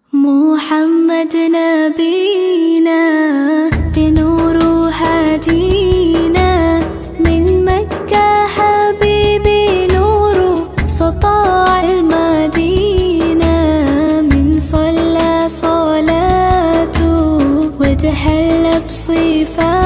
محمد نبينا بنور هدينا من مكة حبيبي نور سطاع المدينة من صلى صلاته وتحلى بصفاته